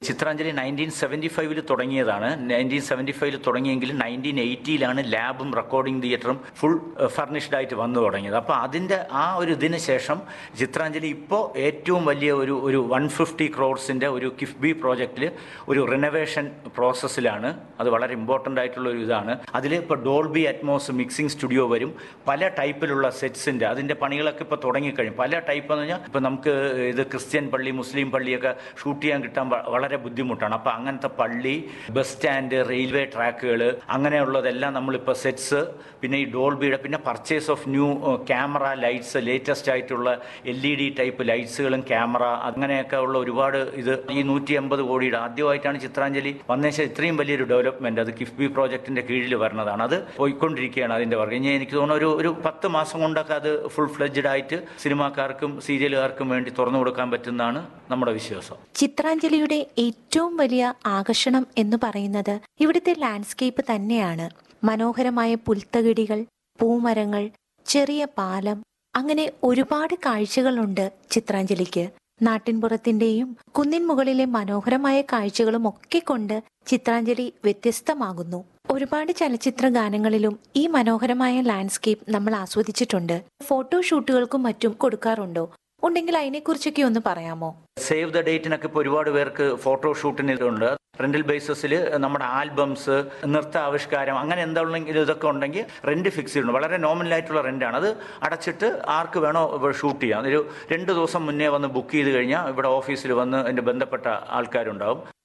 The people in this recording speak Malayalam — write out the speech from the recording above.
ചിത്രാഞ്ജലി നയൻറ്റീൻ സെവൻറ്റി ഫൈവിൽ തുടങ്ങിയതാണ് നയൻറ്റീൻ സെവൻറ്റി ഫൈവിൽ തുടങ്ങിയെങ്കിലും നയൻറ്റീൻ എയ്റ്റിയിലാണ് ലാബും റെക്കോർഡിംഗ് തിയേറ്ററും ഫുൾ ഫർണിഷ്ഡ് ആയിട്ട് വന്നു തുടങ്ങിയത് അപ്പോൾ അതിൻ്റെ ആ ഒരു ഇതിന് ശേഷം ചിത്രാഞ്ജലി ഇപ്പോൾ ഏറ്റവും വലിയ ഒരു ഒരു വൺ ഫിഫ്റ്റി ക്രോഡ്സിൻ്റെ ഒരു കിഫ്ബി പ്രോജക്റ്റിൽ ഒരു റിനോവേഷൻ പ്രോസസ്സിലാണ് അത് വളരെ ഇമ്പോർട്ടൻ്റ് ആയിട്ടുള്ള ഒരു ഇതാണ് അതിൽ ഇപ്പോൾ ഡോൾബി അറ്റ്മോസ് മിക്സിംഗ് സ്റ്റുഡിയോ വരും പല ടൈപ്പിലുള്ള സെറ്റ്സിൻ്റെ അതിൻ്റെ പണികളൊക്കെ ഇപ്പോൾ തുടങ്ങിക്കഴിഞ്ഞു പല ടൈപ്പ് എന്ന് പറഞ്ഞാൽ ഇപ്പോൾ നമുക്ക് ഇത് ക്രിസ്ത്യൻ പള്ളി മുസ്ലിം പള്ളിയൊക്കെ ഷൂട്ട് ചെയ്യാൻ കിട്ടാൻ വ- വളരെ ബുദ്ധിമുട്ടാണ് അപ്പോൾ അങ്ങനത്തെ പള്ളി ബസ് സ്റ്റാൻഡ് റെയിൽവേ ട്രാക്കുകൾ അങ്ങനെയുള്ളതെല്ലാം നമ്മളിപ്പോൾ സെറ്റ്സ് പിന്നെ ഈ ഡോൾബിയുടെ പിന്നെ purchase of new camera lights latest ആയിട്ടുള്ള എൽ ഇ ഡി ടൈപ്പ് ലൈറ്റ്സുകളും ക്യാമറ അങ്ങനെയൊക്കെ ഉള്ള ഒരുപാട് ഇത് ഈ നൂറ്റി എൺപത് കോടിയുടെ ആദ്യമായിട്ടാണ് ചിത്രാഞ്ജലി വന്നേശം ഇത്രയും വലിയൊരു ഡെവലപ്മെന്റ് അത് കിഫ്ബി പ്രോജക്റ്റിന്റെ കീഴിൽ വരുന്നതാണ് അത് പോയിക്കൊണ്ടിരിക്കുകയാണ് അതിന്റെ വർഗ്ഗം ഇനി എനിക്ക് തോന്നുന്നു ഒരു ഒരു പത്ത് മാസം കൊണ്ടൊക്കെ അത് ഫുൾ ഫ്ലെഡ്ജഡ് ആയിട്ട് സിനിമാക്കാർക്കും സീരിയലുകാർക്കും വേണ്ടി തുറന്നു കൊടുക്കാൻ പറ്റുന്നതാണ് നമ്മുടെ വിശ്വാസം ചിത്രാഞ്ജലിയുടെ ഏറ്റവും വലിയ ആകർഷണം എന്ന് പറയുന്നത് ഇവിടുത്തെ ലാൻഡ്സ്കേപ്പ് തന്നെയാണ് മനോഹരമായ പുൽത്തകിടികൾ പൂമരങ്ങൾ ചെറിയ പാലം അങ്ങനെ ഒരുപാട് കാഴ്ചകളുണ്ട് ചിത്രാഞ്ജലിക്ക് നാട്ടിൻപുറത്തിന്റെയും കുന്നിൻ മുകളിലെ മനോഹരമായ കാഴ്ചകളും ഒക്കെ കൊണ്ട് ചിത്രാഞ്ജലി വ്യത്യസ്തമാകുന്നു ഒരുപാട് ചലച്ചിത്ര ഗാനങ്ങളിലും ഈ മനോഹരമായ ലാൻഡ്സ്കേപ്പ് നമ്മൾ ആസ്വദിച്ചിട്ടുണ്ട് ഫോട്ടോഷൂട്ടുകൾക്കും മറ്റും കൊടുക്കാറുണ്ടോ ഉണ്ടെങ്കിൽ അതിനെക്കുറിച്ചൊക്കെ ഒന്ന് പറയാമോ സേവ് ദ ഡേറ്റിനൊക്കെ ഇപ്പോൾ ഒരുപാട് പേർക്ക് ഫോട്ടോഷൂട്ടിന് ഇതുണ്ട് റെന്റൽ ബേസിസിൽ നമ്മുടെ ആൽബംസ് നൃത്ത ആവിഷ്കാരം അങ്ങനെ എന്തെങ്കിലും ഇതൊക്കെ ഉണ്ടെങ്കിൽ റെന്റ് ഫിക്സ് ചെയ്തിട്ടുണ്ട് വളരെ നോമിനൽ ആയിട്ടുള്ള റെന്റാണ് അത് അടച്ചിട്ട് ആർക്ക് വേണോ ഷൂട്ട് ചെയ്യാം ഒരു രണ്ട് ദിവസം മുന്നേ വന്ന് ബുക്ക് ചെയ്ത് കഴിഞ്ഞാൽ ഇവിടെ ഓഫീസിൽ വന്ന് അതിന്റെ ബന്ധപ്പെട്ട ആൾക്കാരുണ്ടാവും